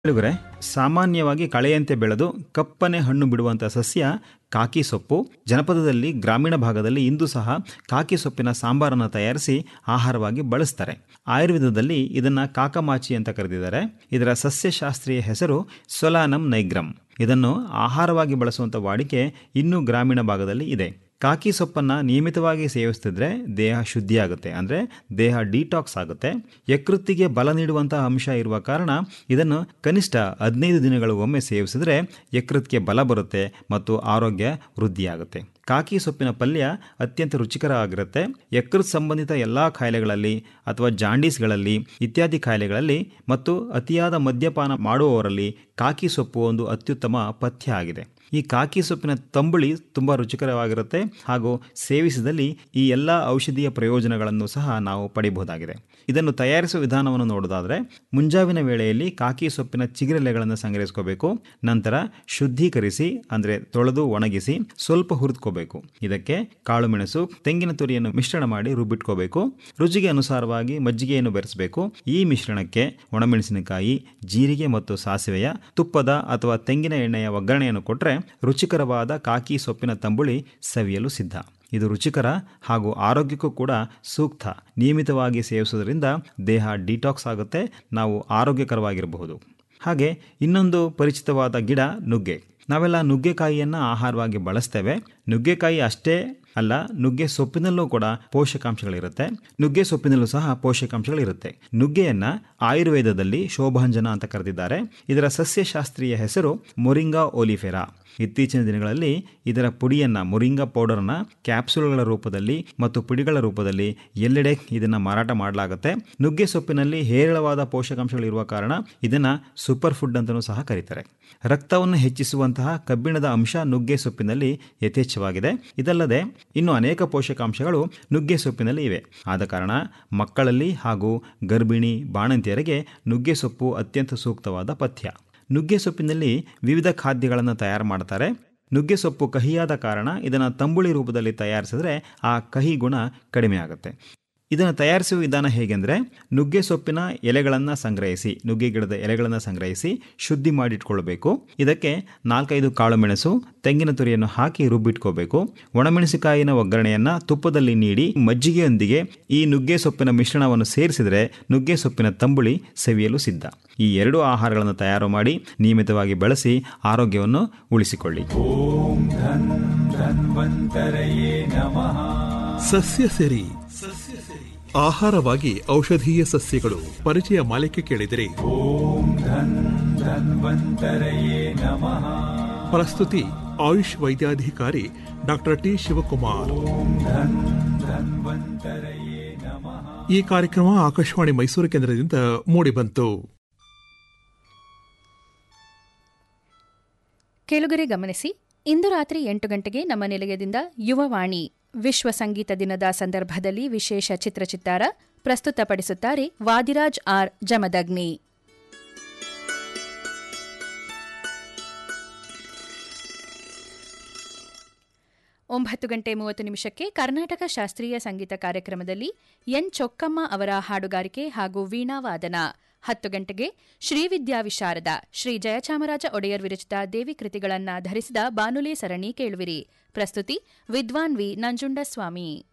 ಕೇಳುಗರೆ ಸಾಮಾನ್ಯವಾಗಿ ಕಳೆಯಂತೆ ಬೆಳೆದು ಕಪ್ಪನೆ ಹಣ್ಣು ಬಿಡುವಂಥ ಸಸ್ಯ ಕಾಕಿ ಸೊಪ್ಪು ಜನಪದದಲ್ಲಿ ಗ್ರಾಮೀಣ ಭಾಗದಲ್ಲಿ ಇಂದು ಸಹ ಕಾಕಿ ಸೊಪ್ಪಿನ ಸಾಂಬಾರನ್ನು ತಯಾರಿಸಿ ಆಹಾರವಾಗಿ ಬಳಸ್ತಾರೆ ಆಯುರ್ವೇದದಲ್ಲಿ ಇದನ್ನು ಕಾಕಮಾಚಿ ಅಂತ ಕರೆದಿದ್ದಾರೆ ಇದರ ಸಸ್ಯಶಾಸ್ತ್ರೀಯ ಹೆಸರು ಸೊಲಾನಮ್ ನೈಗ್ರಮ್ ಇದನ್ನು ಆಹಾರವಾಗಿ ಬಳಸುವಂಥ ವಾಡಿಕೆ ಇನ್ನೂ ಗ್ರಾಮೀಣ ಭಾಗದಲ್ಲಿ ಇದೆ ಕಾಕಿ ಸೊಪ್ಪನ್ನು ನಿಯಮಿತವಾಗಿ ಸೇವಿಸ್ತಿದ್ರೆ ದೇಹ ಶುದ್ಧಿಯಾಗುತ್ತೆ ಅಂದರೆ ದೇಹ ಡಿಟಾಕ್ಸ್ ಆಗುತ್ತೆ ಯಕೃತ್ತಿಗೆ ಬಲ ನೀಡುವಂತಹ ಅಂಶ ಇರುವ ಕಾರಣ ಇದನ್ನು ಕನಿಷ್ಠ ಹದಿನೈದು ದಿನಗಳು ಒಮ್ಮೆ ಸೇವಿಸಿದ್ರೆ ಯಕೃತ್ಗೆ ಬಲ ಬರುತ್ತೆ ಮತ್ತು ಆರೋಗ್ಯ ವೃದ್ಧಿಯಾಗುತ್ತೆ ಕಾಕಿ ಸೊಪ್ಪಿನ ಪಲ್ಯ ಅತ್ಯಂತ ರುಚಿಕರ ಆಗಿರುತ್ತೆ ಯಕೃತ್ ಸಂಬಂಧಿತ ಎಲ್ಲ ಕಾಯಿಲೆಗಳಲ್ಲಿ ಅಥವಾ ಜಾಂಡೀಸ್ಗಳಲ್ಲಿ ಇತ್ಯಾದಿ ಕಾಯಿಲೆಗಳಲ್ಲಿ ಮತ್ತು ಅತಿಯಾದ ಮದ್ಯಪಾನ ಮಾಡುವವರಲ್ಲಿ ಕಾಕಿ ಸೊಪ್ಪು ಒಂದು ಅತ್ಯುತ್ತಮ ಪಥ್ಯ ಆಗಿದೆ ಈ ಕಾಕಿ ಸೊಪ್ಪಿನ ತಂಬುಳಿ ತುಂಬ ರುಚಿಕರವಾಗಿರುತ್ತೆ ಹಾಗೂ ಸೇವಿಸಿದಲ್ಲಿ ಈ ಎಲ್ಲ ಔಷಧೀಯ ಪ್ರಯೋಜನಗಳನ್ನು ಸಹ ನಾವು ಪಡಿಬಹುದಾಗಿದೆ ಇದನ್ನು ತಯಾರಿಸುವ ವಿಧಾನವನ್ನು ನೋಡೋದಾದರೆ ಮುಂಜಾವಿನ ವೇಳೆಯಲ್ಲಿ ಕಾಕಿ ಸೊಪ್ಪಿನ ಚಿಗುರೆಲೆಗಳನ್ನು ಸಂಗ್ರಹಿಸ್ಕೋಬೇಕು ನಂತರ ಶುದ್ಧೀಕರಿಸಿ ಅಂದರೆ ತೊಳೆದು ಒಣಗಿಸಿ ಸ್ವಲ್ಪ ಹುರಿದುಕೋಬೇಕು ಇದಕ್ಕೆ ಕಾಳುಮೆಣಸು ತೆಂಗಿನ ತುರಿಯನ್ನು ಮಿಶ್ರಣ ಮಾಡಿ ರುಬ್ಬಿಟ್ಕೋಬೇಕು ರುಚಿಗೆ ಅನುಸಾರವಾಗಿ ಮಜ್ಜಿಗೆಯನ್ನು ಬೆರೆಸಬೇಕು ಈ ಮಿಶ್ರಣಕ್ಕೆ ಒಣಮೆಣಸಿನಕಾಯಿ ಜೀರಿಗೆ ಮತ್ತು ಸಾಸಿವೆಯ ತುಪ್ಪದ ಅಥವಾ ತೆಂಗಿನ ಎಣ್ಣೆಯ ಒಗ್ಗರಣೆಯನ್ನು ಕೊಟ್ಟರೆ ರುಚಿಕರವಾದ ಕಾಕಿ ಸೊಪ್ಪಿನ ತಂಬುಳಿ ಸವಿಯಲು ಸಿದ್ಧ ಇದು ರುಚಿಕರ ಹಾಗೂ ಆರೋಗ್ಯಕ್ಕೂ ಕೂಡ ಸೂಕ್ತ ನಿಯಮಿತವಾಗಿ ಸೇವಿಸೋದ್ರಿಂದ ದೇಹ ಡಿಟಾಕ್ಸ್ ಆಗುತ್ತೆ ನಾವು ಆರೋಗ್ಯಕರವಾಗಿರಬಹುದು ಹಾಗೆ ಇನ್ನೊಂದು ಪರಿಚಿತವಾದ ಗಿಡ ನುಗ್ಗೆ ನಾವೆಲ್ಲ ನುಗ್ಗೆಕಾಯಿಯನ್ನು ಆಹಾರವಾಗಿ ಬಳಸ್ತೇವೆ ನುಗ್ಗೆಕಾಯಿ ಅಷ್ಟೇ ಅಲ್ಲ ನುಗ್ಗೆ ಸೊಪ್ಪಿನಲ್ಲೂ ಕೂಡ ಪೋಷಕಾಂಶಗಳಿರುತ್ತೆ ನುಗ್ಗೆ ಸೊಪ್ಪಿನಲ್ಲೂ ಸಹ ಪೋಷಕಾಂಶಗಳಿರುತ್ತೆ ನುಗ್ಗೆಯನ್ನು ಆಯುರ್ವೇದದಲ್ಲಿ ಶೋಭಾಂಜನ ಅಂತ ಕರೆದಿದ್ದಾರೆ ಇದರ ಸಸ್ಯಶಾಸ್ತ್ರೀಯ ಹೆಸರು ಮೊರಿಂಗಾ ಓಲಿಫೆರಾ ಇತ್ತೀಚಿನ ದಿನಗಳಲ್ಲಿ ಇದರ ಪುಡಿಯನ್ನು ಮೊರಿಂಗಾ ಪೌಡರ್ನ ಕ್ಯಾಪ್ಸೂಲ್ಗಳ ರೂಪದಲ್ಲಿ ಮತ್ತು ಪುಡಿಗಳ ರೂಪದಲ್ಲಿ ಎಲ್ಲೆಡೆ ಇದನ್ನು ಮಾರಾಟ ಮಾಡಲಾಗುತ್ತೆ ನುಗ್ಗೆ ಸೊಪ್ಪಿನಲ್ಲಿ ಹೇರಳವಾದ ಪೋಷಕಾಂಶಗಳಿರುವ ಕಾರಣ ಇದನ್ನು ಸೂಪರ್ ಫುಡ್ ಅಂತಲೂ ಸಹ ಕರೀತಾರೆ ರಕ್ತವನ್ನು ಹೆಚ್ಚಿಸುವಂತಹ ಕಬ್ಬಿಣದ ಅಂಶ ನುಗ್ಗೆ ಸೊಪ್ಪಿನಲ್ಲಿ ಯಥೇಚ್ಛವಾಗಿದೆ ಇದಲ್ಲದೆ ಇನ್ನು ಅನೇಕ ಪೋಷಕಾಂಶಗಳು ನುಗ್ಗೆ ಸೊಪ್ಪಿನಲ್ಲಿ ಇವೆ ಆದ ಕಾರಣ ಮಕ್ಕಳಲ್ಲಿ ಹಾಗೂ ಗರ್ಭಿಣಿ ಬಾಣಂತಿಯರಿಗೆ ನುಗ್ಗೆ ಸೊಪ್ಪು ಅತ್ಯಂತ ಸೂಕ್ತವಾದ ಪಥ್ಯ ನುಗ್ಗೆ ಸೊಪ್ಪಿನಲ್ಲಿ ವಿವಿಧ ಖಾದ್ಯಗಳನ್ನು ತಯಾರು ಮಾಡ್ತಾರೆ ನುಗ್ಗೆ ಸೊಪ್ಪು ಕಹಿಯಾದ ಕಾರಣ ಇದನ್ನು ತಂಬುಳಿ ರೂಪದಲ್ಲಿ ತಯಾರಿಸಿದ್ರೆ ಆ ಕಹಿ ಗುಣ ಕಡಿಮೆ ಆಗುತ್ತೆ ಇದನ್ನು ತಯಾರಿಸುವ ವಿಧಾನ ಹೇಗೆಂದರೆ ನುಗ್ಗೆ ಸೊಪ್ಪಿನ ಎಲೆಗಳನ್ನು ಸಂಗ್ರಹಿಸಿ ನುಗ್ಗೆ ಗಿಡದ ಎಲೆಗಳನ್ನು ಸಂಗ್ರಹಿಸಿ ಶುದ್ಧಿ ಮಾಡಿಟ್ಕೊಳ್ಬೇಕು ಇದಕ್ಕೆ ನಾಲ್ಕೈದು ಕಾಳುಮೆಣಸು ತೆಂಗಿನ ತುರಿಯನ್ನು ಹಾಕಿ ರುಬ್ಬಿಟ್ಕೋಬೇಕು ಒಣಮೆಣಸಿಕಾಯಿನ ಒಗ್ಗರಣೆಯನ್ನು ತುಪ್ಪದಲ್ಲಿ ನೀಡಿ ಮಜ್ಜಿಗೆಯೊಂದಿಗೆ ಈ ನುಗ್ಗೆ ಸೊಪ್ಪಿನ ಮಿಶ್ರಣವನ್ನು ಸೇರಿಸಿದರೆ ನುಗ್ಗೆ ಸೊಪ್ಪಿನ ತಂಬುಳಿ ಸವಿಯಲು ಸಿದ್ಧ ಈ ಎರಡು ಆಹಾರಗಳನ್ನು ತಯಾರು ಮಾಡಿ ನಿಯಮಿತವಾಗಿ ಬಳಸಿ ಆರೋಗ್ಯವನ್ನು ಉಳಿಸಿಕೊಳ್ಳಿ ಓಂ ಧನ್ ಧನ್ವಂತರಯೇ ನಮಃ ಸಸ್ಯ ಸಿರಿ ಆಹಾರವಾಗಿ ಔಷಧೀಯ ಸಸ್ಯಗಳು ಪರಿಚಯ ಮಾಲಿಕೆ ಕೇಳಿದರೆ ಓಂ ಧನ್ ಧನ್ವಂತರಯೇ ನಮಃ ಪ್ರಸ್ತುತಿ ಆಯುಷ್ ವೈದ್ಯಾಧಿಕಾರಿ ಡಾಕ್ಟರ್ ಟಿ ಶಿವಕುಮಾರ್ ಓಂ ಧನ್ ಧನ್ವಂತರಯೇ ನಮಃ ಈ ಕಾರ್ಯಕ್ರಮ ಆಕಾಶವಾಣಿ ಮೈಸೂರು ಕೇಂದ್ರದಿಂದ ಮೂಡಿಬಂತು ಕೇಳುಗರೆ ಗಮನಿಸಿ ಇಂದು ರಾತ್ರಿ ಎಂಟು ಗಂಟೆಗೆ ನಮ್ಮ ನಿಲಯದಿಂದ ಯುವವಾಣಿ ವಿಶ್ವ ಸಂಗೀತ ದಿನದ ಸಂದರ್ಭದಲ್ಲಿ ವಿಶೇಷ ಚಿತ್ರಚಿತ್ತಾರ ಪ್ರಸ್ತುತಪಡಿಸುತ್ತಾರೆ ವಾದಿರಾಜ್ ಆರ್ ಜಮದಗ್ನಿ ಒಂಬತ್ತು ಗಂಟೆ ಮೂವತ್ತು ನಿಮಿಷಕ್ಕೆ ಕರ್ನಾಟಕ ಶಾಸ್ತ್ರೀಯ ಸಂಗೀತ ಕಾರ್ಯಕ್ರಮದಲ್ಲಿ ಎನ್ ಚೊಕ್ಕಮ್ಮ ಅವರ ಹಾಡುಗಾರಿಕೆ ಹಾಗೂ ವೀಣಾವಾದನ ಹತ್ತು ಗಂಟೆಗೆ ಶ್ರೀವಿದ್ಯಾ ವಿಶಾರದ ಶ್ರೀ ಜಯಚಾಮರಾಜ ಒಡೆಯರ್ ವಿರಚಿತ ದೇವಿ ಕೃತಿಗಳನ್ನ ಧರಿಸಿದ ಬಾನುಲಿ ಸರಣಿ ಕೇಳುವಿರಿ ಪ್ರಸ್ತುತಿ ವಿದ್ವಾನ್ ವಿ ನಂಜುಂಡಸ್ವಾಮಿ